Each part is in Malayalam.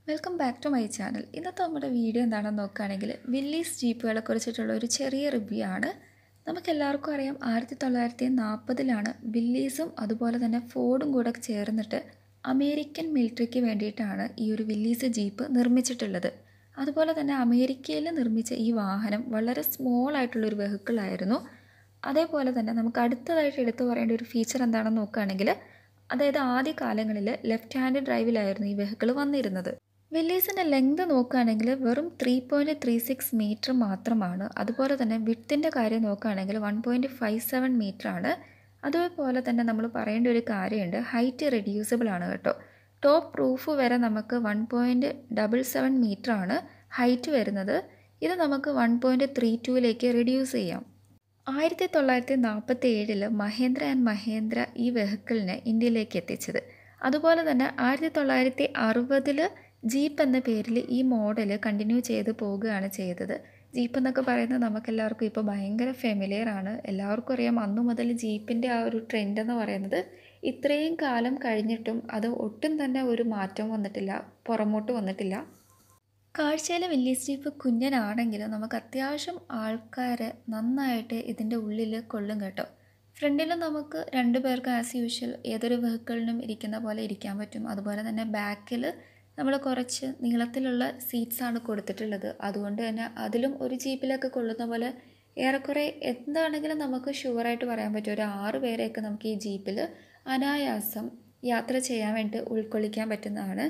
welcome back to my channel ഇന്നത്തെ നമ്മുടെ വീഡിയോ എന്താണെന്ന് നോക്കുകയാണെങ്കിൽ വില്ലീസ് ജീപ്പുകളെ കുറിച്ചിട്ടുള്ള ഒരു ചെറിയ റിവ്യൂ ആണ് നമുക്കെല്ലാവർക്കും അറിയാം ആയിരത്തി തൊള്ളായിരത്തി നാൽപ്പതിലാണ് വില്ലീസും അതുപോലെ തന്നെ ഫോർഡും കൂടെ ചേർന്നിട്ട് അമേരിക്കൻ മിലിറ്ററിക്ക് വേണ്ടിയിട്ടാണ് ഈ ഒരു വില്ലീസ് ജീപ്പ് നിർമ്മിച്ചിട്ടുള്ളത് അതുപോലെ തന്നെ അമേരിക്കയിൽ നിർമ്മിച്ച ഈ വാഹനം വളരെ സ്മോൾ ആയിട്ടുള്ളൊരു വെഹിക്കിളായിരുന്നു അതേപോലെ തന്നെ നമുക്ക് അടുത്തതായിട്ട് എടുത്തു പറയേണ്ട ഒരു ഫീച്ചർ എന്താണെന്ന് നോക്കുകയാണെങ്കിൽ അതായത് ആദ്യ കാലങ്ങളിൽ ലെഫ്റ്റ് ഹാൻഡ് ഡ്രൈവിലായിരുന്നു ഈ വെഹിക്കിൾ വന്നിരുന്നത് വെല്ലീസിൻ്റെ ലെങ്ത് നോക്കുകയാണെങ്കിൽ വെറും three point three six metre മാത്രമാണ് അതുപോലെ തന്നെ വിത്തിൻ്റെ കാര്യം നോക്കുകയാണെങ്കിൽ one point five seven metre ആണ് അതുപോലെ തന്നെ നമ്മൾ പറയേണ്ട ഒരു കാര്യമുണ്ട് ഹൈറ്റ് റെഡ്യൂസിബിൾ ആണ് കേട്ടോ ടോപ്പ് റൂഫ് വരെ നമുക്ക് one point double seven metre ആണ് ഹൈറ്റ് വരുന്നത് ഇത് നമുക്ക് വൺ പോയിൻറ്റ് ത്രീ ടുവിലേക്ക് റെഡ്യൂസ് ചെയ്യാം ആയിരത്തി തൊള്ളായിരത്തി നാൽപ്പത്തി ഏഴിൽ മഹേന്ദ്ര ആൻഡ് മഹേന്ദ്ര ഈ വെഹിക്കിളിനെ ഇന്ത്യയിലേക്ക് എത്തിച്ചത് അതുപോലെ തന്നെ ആയിരത്തി തൊള്ളായിരത്തി അറുപതിൽ ജീപ്പ് എന്ന പേരിൽ ഈ മോഡൽ കണ്ടിന്യൂ ചെയ്ത് പോവുകയാണ് ചെയ്തത് ജീപ്പ് എന്നൊക്കെ പറയുന്നത് നമുക്കെല്ലാവർക്കും ഇപ്പോൾ ഭയങ്കര ഫെമിലിയർ ആണ് എല്ലാവർക്കും അറിയാം അന്നു മുതൽ ജീപ്പിൻ്റെ ആ ഒരു ട്രെൻഡ് എന്ന് പറയുന്നത് ഇത്രയും കാലം കഴിഞ്ഞിട്ടും അത് ഒട്ടും തന്നെ ഒരു മാറ്റം വന്നിട്ടില്ല പുറമോട്ട് വന്നിട്ടില്ല കാഴ്ചയിൽ വില്ലീസ് ജീപ്പ് കുഞ്ഞനാണെങ്കിലും നമുക്ക് അത്യാവശ്യം ആൾക്കാരെ നന്നായിട്ട് ഇതിൻ്റെ ഉള്ളിൽ കൊള്ളും കേട്ടോ ഫ്രണ്ടിൽ നമുക്ക് രണ്ട് പേർക്ക് ആസ് യൂഷ്വൽ ഏതൊരു വെഹിക്കിളിനും ഇരിക്കുന്ന പോലെ ഇരിക്കാൻ പറ്റും അതുപോലെ തന്നെ ബാക്കിൽ നമ്മൾ കുറച്ച് നീളത്തിലുള്ള സീറ്റ്സാണ് കൊടുത്തിട്ടുള്ളത് അതുകൊണ്ട് തന്നെ അതിലും ഒരു ജീപ്പിലൊക്കെ കൊള്ളുന്ന പോലെ ഏറെക്കുറെ എന്താണെങ്കിലും നമുക്ക് ഷുവറായിട്ട് പറയാൻ പറ്റും ഒരു ആറ് പേരെയൊക്കെ നമുക്ക് ഈ ജീപ്പിൽ അനായാസം യാത്ര ചെയ്യാൻ വേണ്ടി ഉൾക്കൊള്ളിക്കാൻ പറ്റുന്നതാണ്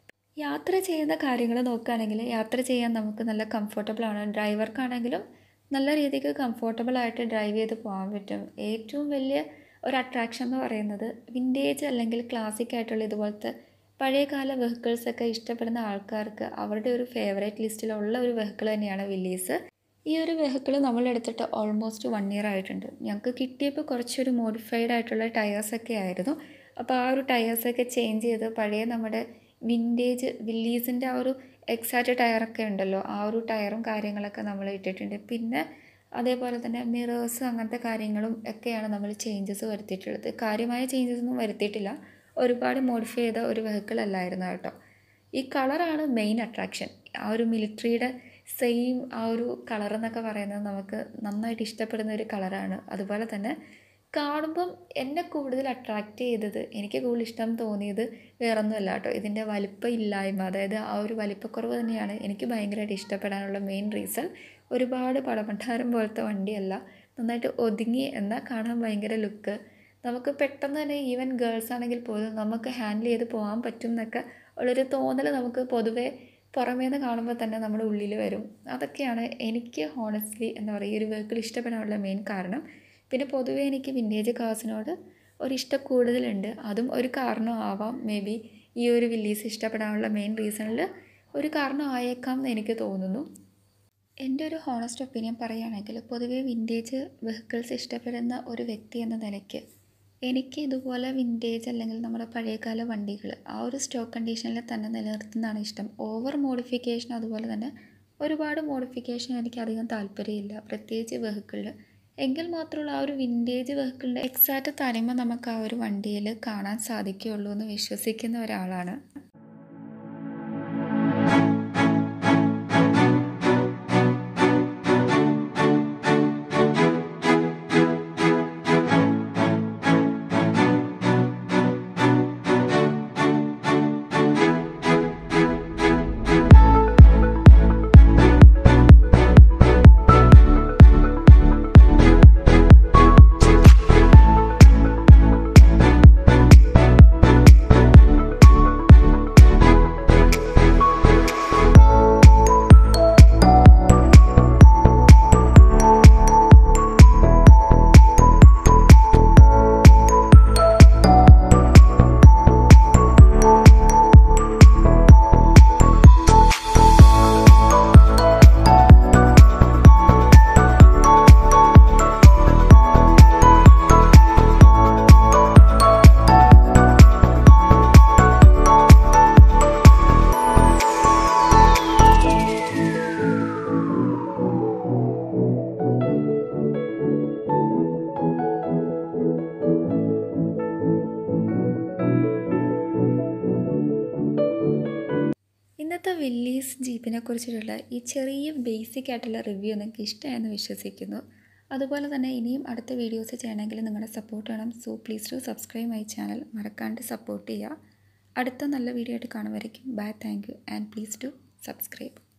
യാത്ര ചെയ്യുന്ന കാര്യങ്ങൾ നോക്കുകയാണെങ്കിൽ യാത്ര ചെയ്യാൻ നമുക്ക് നല്ല കംഫർട്ടബിൾ ആണ് ഡ്രൈവർക്കാണെങ്കിലും നല്ല രീതിക്ക് കംഫർട്ടബിൾ ആയിട്ട് ഡ്രൈവ് ചെയ്ത് പോകാൻ പറ്റും ഏറ്റവും വലിയ ഒരു അട്രാക്ഷൻ എന്ന് പറയുന്നത് വിൻറ്റേജ് അല്ലെങ്കിൽ ക്ലാസിക് ആയിട്ടുള്ള ഇതുപോലത്തെ പഴയകാല വെഹിക്കിൾസ് ഒക്കെ ഇഷ്ടപ്പെടുന്ന ആൾക്കാർക്ക് അവരുടെ ഒരു ഫേവറേറ്റ് ലിസ്റ്റിലുള്ള ഒരു വെഹിക്കിൾ തന്നെയാണ് വില്ലീസ് ഈ ഒരു വെഹിക്കിൾ നമ്മൾ എടുത്തിട്ട് ഓൾമോസ്റ്റ് വൺ ഇയർ ആയിട്ടുണ്ട് ഞങ്ങൾക്ക് കിട്ടിയപ്പോൾ കുറച്ചൊരു മോഡിഫൈഡ് ആയിട്ടുള്ള ടയേഴ്സൊക്കെ ആയിരുന്നു അപ്പോൾ ആ ഒരു ടയേഴ്സൊക്കെ ചേഞ്ച് ചെയ്ത് പഴയ നമ്മുടെ വിൻറ്റേജ് വില്ലീസിൻ്റെ ആ ഒരു എക്സാക്റ്റ് ടയറൊക്കെ ഉണ്ടല്ലോ ആ ഒരു ടയറും കാര്യങ്ങളൊക്കെ നമ്മൾ ഇട്ടിട്ടുണ്ട് പിന്നെ അതേപോലെ തന്നെ മിറേഴ്സ് അങ്ങനത്തെ കാര്യങ്ങളും ഒക്കെയാണ് നമ്മൾ ചേഞ്ചസ് വരുത്തിയിട്ടുള്ളത് കാര്യമായ ചേഞ്ചസ് ഒന്നും വരുത്തിയിട്ടില്ല ഒരുപാട് മോഡിഫൈ ചെയ്ത ഒരു വെഹിക്കിൾ അല്ലായിരുന്നു കേട്ടോ ഈ കളറാണ് മെയിൻ അട്രാക്ഷൻ ആ ഒരു മിലിറ്ററിയുടെ സെയിം ആ ഒരു കളർ എന്നൊക്കെ പറയുന്നത് നമുക്ക് നന്നായിട്ട് ഇഷ്ടപ്പെടുന്ന ഒരു കളറാണ് അതുപോലെ തന്നെ കാണുമ്പം എന്നെ കൂടുതൽ അട്രാക്റ്റ് ചെയ്തത് എനിക്ക് കൂടുതൽ ഇഷ്ടം തോന്നിയത് വേറൊന്നുമല്ല കേട്ടോ ഇതിൻ്റെ വലിപ്പം ഇല്ലായ്മ അതായത് ആ ഒരു വലിപ്പക്കുറവ് തന്നെയാണ് എനിക്ക് ഭയങ്കരമായിട്ട് ഇഷ്ടപ്പെടാനുള്ള മെയിൻ റീസൺ ഒരുപാട് പടമണ്ടാരം പോലത്തെ വണ്ടിയല്ല നന്നായിട്ട് ഒതുങ്ങി എന്നാൽ കാണാൻ ഭയങ്കര ലുക്ക് നമുക്ക് പെട്ടെന്ന് തന്നെ ഈവൻ ഗേൾസ് ആണെങ്കിൽ പോലും നമുക്ക് ഹാൻഡിൽ ചെയ്ത് പോകാൻ പറ്റും എന്നൊക്കെ ഉള്ളൊരു തോന്നൽ നമുക്ക് പൊതുവേ പുറമേ നിന്ന് കാണുമ്പോൾ തന്നെ നമ്മുടെ ഉള്ളിൽ വരും അതൊക്കെയാണ് എനിക്ക് ഹോണസ്റ്റ്ലി എന്താ പറയുക ഈ ഒരു വെഹിക്കിൾ ഇഷ്ടപ്പെടാനുള്ള മെയിൻ കാരണം പിന്നെ പൊതുവേ എനിക്ക് വിൻറ്റേജ് കാസിനോട് ഒരു ഇഷ്ടം കൂടുതലുണ്ട് അതും ഒരു കാരണം ആവാം മേ ബി ഈ ഒരു വില്ലീസ് ഇഷ്ടപ്പെടാനുള്ള മെയിൻ റീസണിൽ ഒരു കാരണം ആയേക്കാം എന്ന് എനിക്ക് തോന്നുന്നു എൻ്റെ ഒരു ഹോണസ്റ്റ് ഒപ്പീനിയൻ പറയുകയാണെങ്കിൽ പൊതുവേ വിൻറ്റേജ് വെഹിക്കിൾസ് ഇഷ്ടപ്പെടുന്ന ഒരു വ്യക്തി എന്ന നിലയ്ക്ക് എനിക്ക് ഇതുപോലെ വിൻറ്റേജ് അല്ലെങ്കിൽ നമ്മുടെ പഴയകാല വണ്ടികൾ ആ ഒരു സ്റ്റോക്ക് കണ്ടീഷനിൽ തന്നെ നിലനിർത്തുന്നതാണ് ഇഷ്ടം ഓവർ മോഡിഫിക്കേഷൻ അതുപോലെ തന്നെ ഒരുപാട് മോഡിഫിക്കേഷൻ എനിക്ക് അധികം താല്പര്യമില്ല പ്രത്യേകിച്ച് വെഹിക്കിളിൽ എങ്കിൽ മാത്രമുള്ള ആ ഒരു വിൻറ്റേജ് വെഹിക്കിളിൻ്റെ എക്സാക്റ്റ് തനിമ നമുക്ക് ആ ഒരു വണ്ടിയിൽ കാണാൻ സാധിക്കുകയുള്ളൂ എന്ന് വിശ്വസിക്കുന്ന ഒരാളാണ് ഇന്നത്തെ വില്ലീസ് ജീപ്പിനെ കുറിച്ചിട്ടുള്ള ഈ ചെറിയ ബേസിക് ആയിട്ടുള്ള റിവ്യൂ നിങ്ങൾക്ക് ഇഷ്ടമായെന്ന് വിശ്വസിക്കുന്നു അതുപോലെ തന്നെ ഇനിയും അടുത്ത വീഡിയോസ് ചെയ്യണമെങ്കിൽ നിങ്ങളുടെ സപ്പോർട്ട് വേണം so please to subscribe my channel മറക്കാണ്ട് സപ്പോർട്ട് ചെയ്യുക അടുത്ത നല്ല വീഡിയോ ആയിട്ട് കാണുമായിരിക്കും bye thank you and please to subscribe